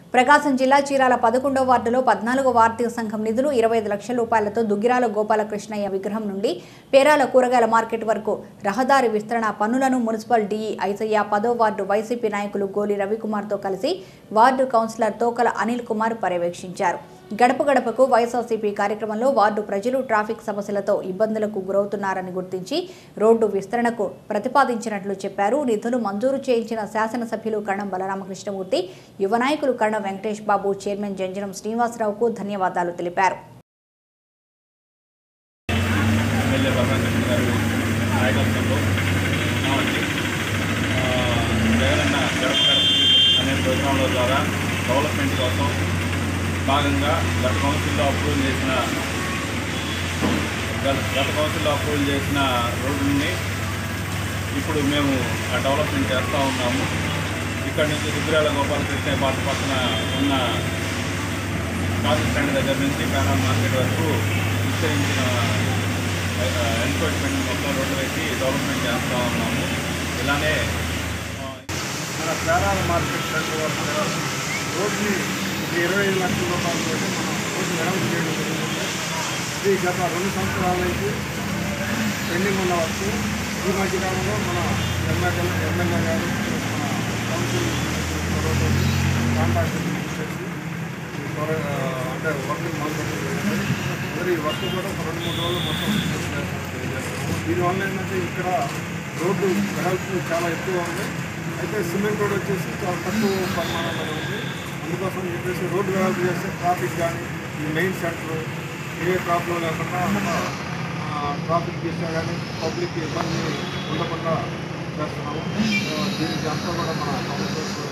ప్రకాశం జిల్లా చీరాల పదకొండవ వార్డులో పద్నాలుగో వార్డు సంఘం నిధులు ఇరవై ఐదు లక్షల రూపాయలతో దుగ్గిరాల గోపాలకృష్ణయ్య విగ్రహం నుండి పేరాల కూరగాయల మార్కెట్ వరకు రహదారి విస్తరణ పనులను మున్సిపల్ డీఈ ఐసయ్య పదో వార్డు వైసీపీ నాయకులు గోలి రవికుమార్తో కలిసి వార్డు కౌన్సిలర్ తోకల అనిల్ కుమార్ పర్యవేక్షించారు గడప గడపకు వైఎస్ఆర్సీపీ కార్యక్రమంలో వార్డు ప్రజలు ట్రాఫిక్ సమస్యలతో ఇబ్బందులకు గురవుతున్నారని గుర్తించి రోడ్డు విస్తరణకు ప్రతిపాదించినట్లు చెప్పారు నిధులు మంజూరు చేయించిన శాసనసభ్యులు కరణం బలరామకృష్ణమూర్తి యువ నాయకులు కరణం వెంకటేష్ బాబు చైర్మన్ జంజనం శ్రీనివాసరావుకు ధన్యవాదాలు తెలిపారు ఎమ్మెల్యే బలరామకృష్ణ గారి నాయకత్వంలో మనకి ఆ, జగనన్న గడప గడపకి అనే ప్రోగ్రాంల ద్వారా డెవలప్మెంట్ కోసం భాగంగా గత కౌన్సిల్లో అప్రూవల్ చేసిన గత గత కౌన్సిల్లో అప్రూవల్ చేసిన రోడ్డుని ఇప్పుడు మేము ఆ డెవలప్మెంట్ చేస్తూ ఉన్నాము ఇక్కడ నుంచి దుగ్గిరాల గోపాలకృష్ణ పాత పక్కన ఉన్న కాఫీ స్టాండ్ దగ్గర నుంచి కారం మార్కెట్ వరకు విస్తరించిన ఎన్క్రోచ్మెంట్ మొత్తం రోడ్డు వేసి డెవలప్మెంట్ చేస్తూ ఉన్నాము ఇలానే ఆ, మన పేరాల మార్కెట్ సెంటర్ వరకు రోడ్ని ఈ ఇరవై ఐదు లక్షల రూపాయలతో మనం రోడ్డు వెడల్పు చేయడం జరిగింది ఇది గత రెండు సంవత్సరాల నుంచి పెండింగ్ ఉన్న వరకు ఈ మధ్యకాలంలో మన ఎమ్మెల్యే ఎమ్మెల్యే గారు మన కౌన్సిల్ త్వరలో కాంట్రాక్ట్ చేసి ఈ త్వర అంటే వర్క్ మొదలుపెట్టడం జరిగింది మరి ఈ వర్క్ కూడా ఒక రెండు మూడు రోజులు మొత్తం చేస్తాం. దీనివల్ల ఏంటంటే ఇక్కడ రోడ్డు వెడల్పు చాలా ఎక్కువ ఉంది అయితే సిమెంట్ రోడ్ వచ్చేసి చాలా తక్కువ పరిమాణంలో ఉంది అందుకోసం చెప్పేసి రోడ్డు వెడల్పు చేస్తే ట్రాఫిక్ కానీ ఈ మెయిన్ సెంటర్ ఏ ప్రాబ్లం లేకుండా ఆ, ట్రాఫిక్ చేసినా కానీ పబ్లిక్ ఇబ్బంది ఉండకుండా చేస్తున్నాము సో దీనికి అంతా కూడా మన కౌన్సిలర్స్